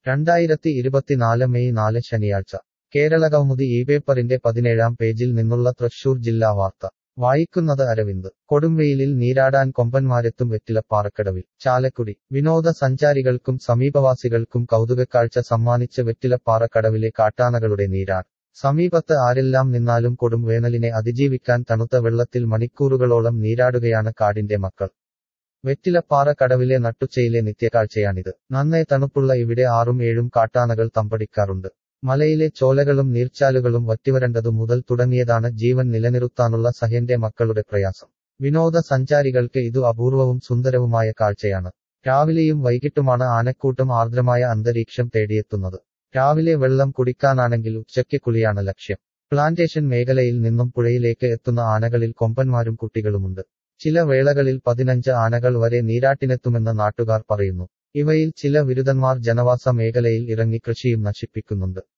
രണ്ടായിരത്തി ഇരുപത്തിനാല് മെയ് നാല് ശനിയാഴ്ച കേരളകൗമുദി ഈ പേപ്പറിന്റെ പതിനേഴാം പേജിൽ നിന്നുള്ള തൃശൂർ ജില്ലാ വാർത്ത വായിക്കുന്നത് അരവിന്ദ് കൊടുംവെയിലിൽ നീരാടാൻ കൊമ്പന്മാരെത്തും വെറ്റിലപ്പാറക്കടവിൽ ചാലക്കുടി വിനോദ സഞ്ചാരികൾക്കും സമീപവാസികൾക്കും കൗതുകക്കാഴ്ച സമ്മാനിച്ച് വെറ്റിലപ്പാറക്കടവിലെ കാട്ടാനകളുടെ നീരാട് സമീപത്ത് ആരെല്ലാം നിന്നാലും കൊടും വേനലിനെ അതിജീവിക്കാൻ തണുത്ത വെള്ളത്തിൽ മണിക്കൂറുകളോളം നീരാടുകയാണ് കാടിന്റെ മക്കൾ വെറ്റിലപ്പാറ കടവിലെ നട്ടുച്ചയിലെ നിത്യകാഴ്ചയാണിത് നന്നേ തണുപ്പുള്ള ഇവിടെ ആറും ഏഴും കാട്ടാനകൾ തമ്പടിക്കാറുണ്ട് മലയിലെ ചോലകളും നീർച്ചാലുകളും വറ്റിവരണ്ടതു മുതൽ തുടങ്ങിയതാണ് ജീവൻ നിലനിർത്താനുള്ള സഹ്യന്റെ മക്കളുടെ പ്രയാസം വിനോദ സഞ്ചാരികൾക്ക് ഇതു അപൂർവവും സുന്ദരവുമായ കാഴ്ചയാണ് രാവിലെയും വൈകിട്ടുമാണ് ആനക്കൂട്ടം ആർദ്രമായ അന്തരീക്ഷം തേടിയെത്തുന്നത് രാവിലെ വെള്ളം കുടിക്കാനാണെങ്കിൽ ഉച്ചയ്ക്ക് കുളിയാണ് ലക്ഷ്യം പ്ലാന്റേഷൻ മേഖലയിൽ നിന്നും പുഴയിലേക്ക് എത്തുന്ന ആനകളിൽ കൊമ്പന്മാരും കുട്ടികളുമുണ്ട് ചില വേളകളിൽ പതിനഞ്ച് ആനകൾ വരെ നീരാട്ടിനെത്തുമെന്ന് നാട്ടുകാർ പറയുന്നു ഇവയിൽ ചില വിരുദ്ധന്മാർ ജനവാസ മേഖലയിൽ ഇറങ്ങി കൃഷിയും നശിപ്പിക്കുന്നുണ്ട്